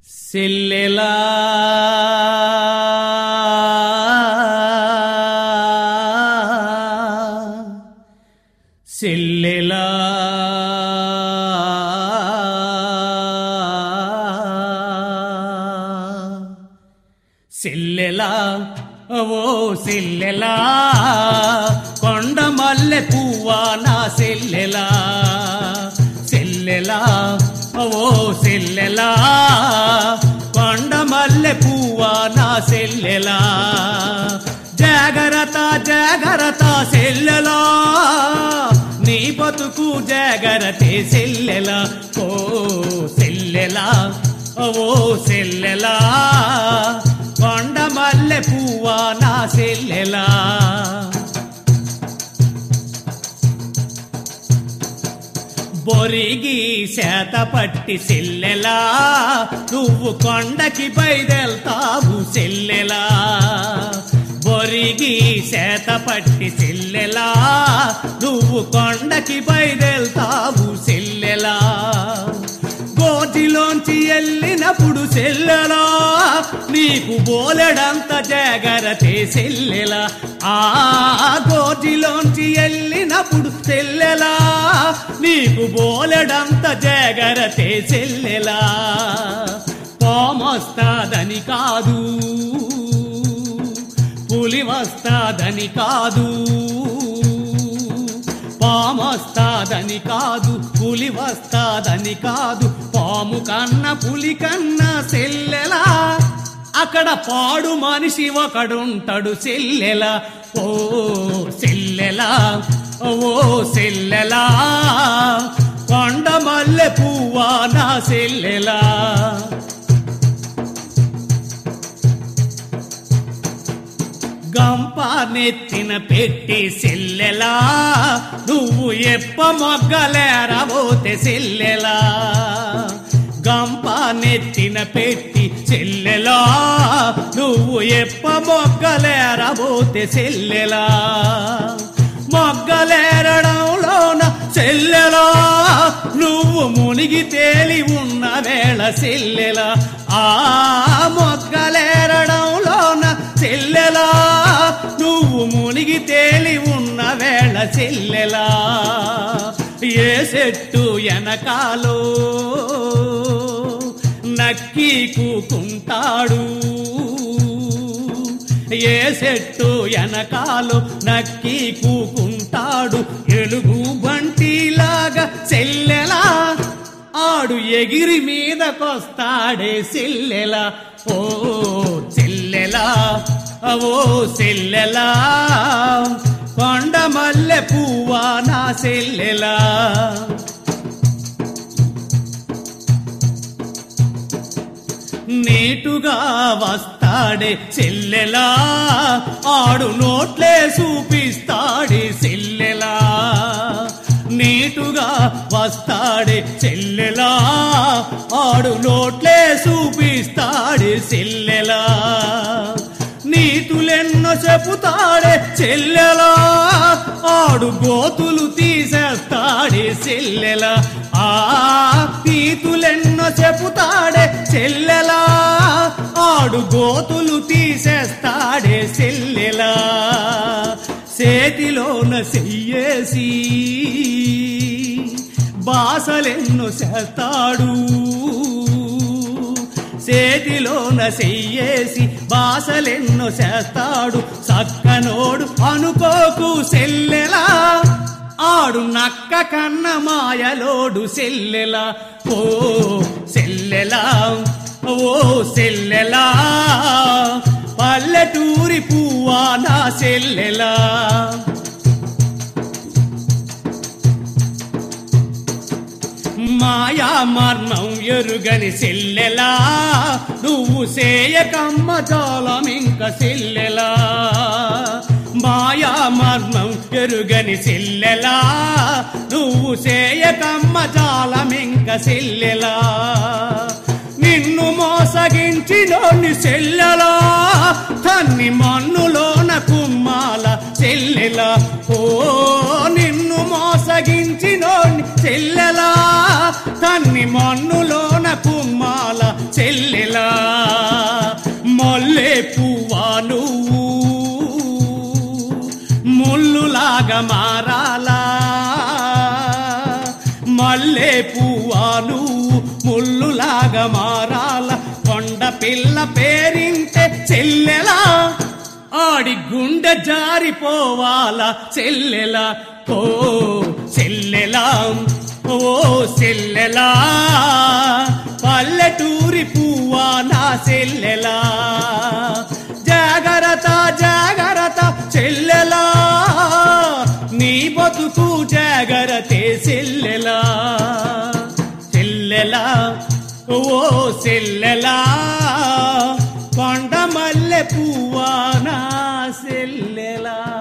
సెల్లెలా సెల్లెలా సెల్లెలా ఓ సెల్లెలా కొండ మల్లె పువ్వా నా సెల్లెలా సెల్లెలా ఓ సెల్లెలా కొండ మల్లె పువ్వా నా సెల్లెలా జాగరత జాగరత సెల్లెలా నీ బతుకు జాగరతే సెల్లెలా ఓ సెల్లెలా ఓ సెల్లెలా కొండ మల్లె పువ్వా నా సెల్లెలా బొరిగి శాత పట్టి సెల్లెలా నువ్వు కొండకి బయదెళ్తావు సెల్లెలా బొరిగి శాత పట్టి సెల్లెలా నువ్వు కొండకి బయదెళ్తావు సెల్లెలా గోటిలోంచి వెళ్ళినప్పుడు సెల్లెలా నీకు బోలెడంత జాగరతే సెల్లెలా ఆ గోటిలోంచి వెళ్ళినప్పుడు సెల్లెలా నీకు బోలెడంత జాగరతే సెల్లెలా పామొస్తాదని కాదు పులి వస్తాదని కాదు పామొస్తాదని కాదు పులి వస్తాదని కాదు పాము కన్న పులి కన్న సెల్లెలా అక్కడ పాడు మనిషి ఒకడుంటాడు సెల్లెలా ఓ సెల్లెలా ఓ సెల్లెలా కొండ మల్లె పువ్వా నా సెల్లెలా గంప నెత్తిన పెట్టి సెల్లెలా నువ్వు ఎప్ప మొగ్గలేరబోతే సెల్లెలా గంప నెత్తిన పెట్టి చెల్లెలా నువ్వు ఎప్ప మొగ్గలేరబోతే సెల్లెలా మొగ్గలేరడంలోన చెల్లెలా నువ్వు మునిగి తేలి ఉన్న వేళ సెల్లెలా ఆ మొగ్గలేరడంలోన చెల్లెలా నువ్వు మునిగి తేలి ఉన్న వేళ చెల్లెలా ఏ చెట్టు వెనకాలో నక్కి కూకుంటాడు ఏ చెట్టు వెనకాలో నక్కి కూకుంటాడు ఎలుగు బంటిలాగా చెల్లెలా ఆడు ఎగిరి మీదకొస్తాడే చెల్లెలా ఓ చెల్లెలా ఓ చెల్లెలా కొండ మల్లె పువ్వా నా చెల్లెలా నేటుగా వస్తాడే చెల్లెలా ఆడు నోట్లే చూపిస్తాడే చెల్లెలా నీటుగా వస్తాడే చెల్లెలా ఆడు నోట్లే చూపిస్తాడే చెల్లెలా నీతులెన్నో చెబుతాడే చెల్లెలా ఆడు గోతులు తీసేస్తాడే చెల్లెలా ఆ నీతులెన్నో చెబుతాడే చెల్లెలా ఆడు గోతులు తీసేస్తాడే చెల్లెలా చేతిలోన చెయ్యేసి బాసలెన్నో చేస్తాడు చేతిలోన చెయ్యేసి బాసలెన్నో చేస్తాడు చక్కనోడు అనుకోకు సెల్లెలా ఆడు నక్క కన్న మాయలోడు సెల్లెలా ఓ సెల్లెలా ఓ సెల్లెలా పల్లెటూరి పువ్వా నా సెల్లెలా మాయా మర్మం ఎరుగని సెల్లెలా నువ్వు సేయకమ్మ జాలం ఇంక సెల్లెలా మాయా మర్మం ఎరుగని సెల్లెలా నువ్వు సేయకమ్మ జాలం ఇంక సెల్లెలా నిన్ను మోసగించినోని సెల్లెలా తన్ని మన్నులోన కుమ్మాల చెల్లెలా ఓ నిన్ను మోసగించినోని చెల్లెలా తన్ని మన్నులోన కుమ్మాల చెల్లె ముల్లులాగా మారాలా మల్లె పువ్వా నువ్వు ముల్లులాగా మారాల కొండ పిల్ల పేరింటే చెల్లెలా ఆడి గుండె జారిపోవాలా చెల్లెలా ఓ చెల్లెలా ఓ చెల్లెలా పల్లెటూరి పువ్వా నా చెల్లెలా జాగరత జాగరత చెల్లెలా నీ బతుకు జాగరతే చెల్లెలా చెల్లెలా ఓ చెల్లెలా కొండ మల్లె పువ్వా నా చెల్లెలా